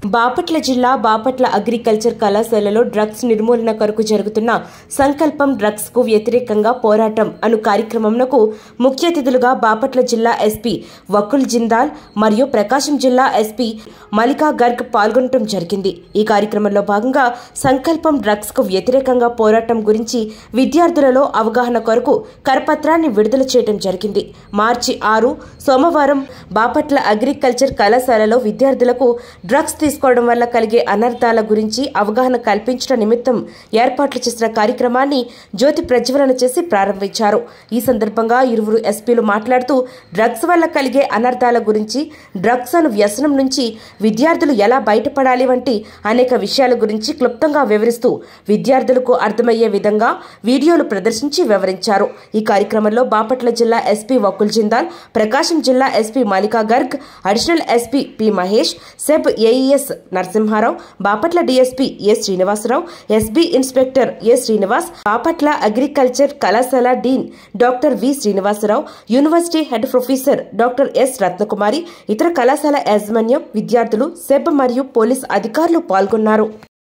బాపట్ల జిల్లా బాపట్ల అగ్రికల్చర్ కళాశాలలో డ్రగ్స్ నిర్మూలన కొరకు జరుగుతున్న సంకల్పం డ్రగ్స్ కు వ్యతిరేకంగా పోరాటం అను కార్యక్రమంకు ముఖ్య అతిథులుగా బాపట్ల జిల్లా ఎస్పీ వకుల్ జిందాల్ మరియు ప్రకాశం జిల్లా ఎస్పీ మలికా గర్గ్ పాల్గొనడం జరిగింది ఈ కార్యక్రమంలో భాగంగా సంకల్పం డ్రగ్స్ కు వ్యతిరేకంగా పోరాటం గురించి విద్యార్థులలో అవగాహన కొరకు కరపత్రాన్ని విడుదల చేయడం జరిగింది మార్చి ఆరు సోమవారం బాపట్ల అగ్రికల్చర్ కళాశాలలో విద్యార్థులకు డ్రగ్స్ తీసుకోవడం వల్ల కలిగే అనర్థాల గురించి అవగాహన కల్పించడం నిమిత్తం ఏర్పాట్లు చేసిన కార్యక్రమాన్ని జ్యోతి ప్రజ్వలన చేసి ప్రారంభించారు ఈ సందర్భంగా ఇరువురు ఎస్పీలు మాట్లాడుతూ డ్రగ్స్ వల్ల కలిగే అనర్థాల గురించి డ్రగ్స్ అను వ్యసనం నుంచి విద్యార్థులు ఎలా బయటపడాలి వంటి అనేక విషయాల గురించి క్లుప్తంగా వివరిస్తూ విద్యార్థులకు అర్థమయ్యే విధంగా వీడియోలు ప్రదర్శించి వివరించారు ఈ కార్యక్రమంలో బాపట్ల జిల్లా ఎస్పీ వకుల్ జిందాల్ ప్రకాశం జిల్లా SP Malika Garg additional SP P Mahesh SEB AES Narasimharao Bapatla DSP A Srinivasarao SB inspector A Srinivas Bapatla agriculture కళాశాల dean doctor V Srinivasarao university head professor doctor S Ratnakumari ఇతర కళాశాల యాజమాన్యం విద్యార్థులు సెబ్ మరియు పోలీస్ అధికారులు పాల్గొన్నారు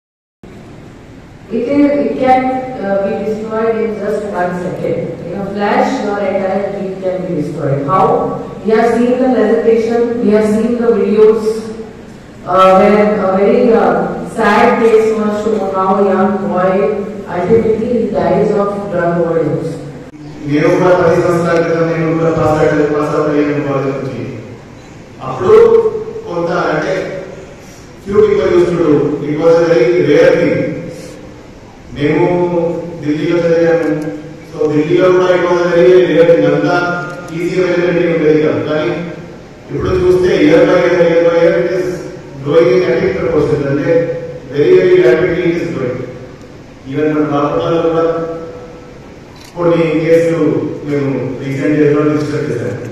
It is, it can uh, be destroyed in just one second. In a flash, your entire dream can be destroyed. How? We have seen the presentation, we have seen the videos uh, where a very uh, sad case was shown how a young boy ultimately he dies of drug overdose. నేను కూడా పది సంవత్సరాల క్రితం నేను కూడా pass out pass out అయ్యాను college నుంచి అప్పుడు కొంత అంటే few people use to it was very rare thing మేము ఢిల్లీలో చదివాము సో ఢిల్లీలో కూడా it was very rare thing అంతా ఈజీ అవైలబిలిటీ ఉండేది కాదు కానీ ఇప్పుడు చూస్తే year by year year by year it is growing in attic proposal అంటే very very rapidly it is growing even మన బాపట్లలో కూడా కొన్ని కేసులు మేము రీసెంట్ డేస్ లో డిస్కస్ చేశాము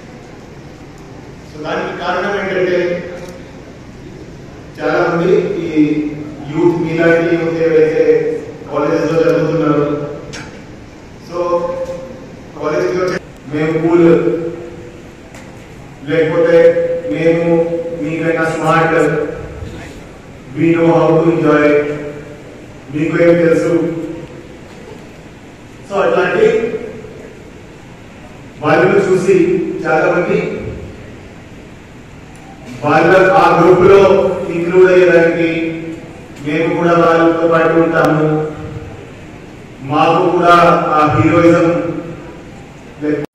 సో దానికి కారణం ఏంటంటే చాలా మంది ఈ యూత్ మీలాంటి యూత్ ఏవైతే కాలేజెస్ లో చదువుతున్నారు సో కాలేజ్ కి వచ్చే మేము కూల్ లేకపోతే మేము మీకైనా smart we know how to enjoy మీకు ఏం తెలుసు సో అట్లాంటి వాళ్ళను చూసి చాలా మంది వాళ్ళ ఆ గ్రూప్ లో ఇంక్లూడ్ అయ్యేదానికి మేము కూడా వాళ్ళతో పాటు ఉంటాము మాకు కూడా ఆ హీరోయిజం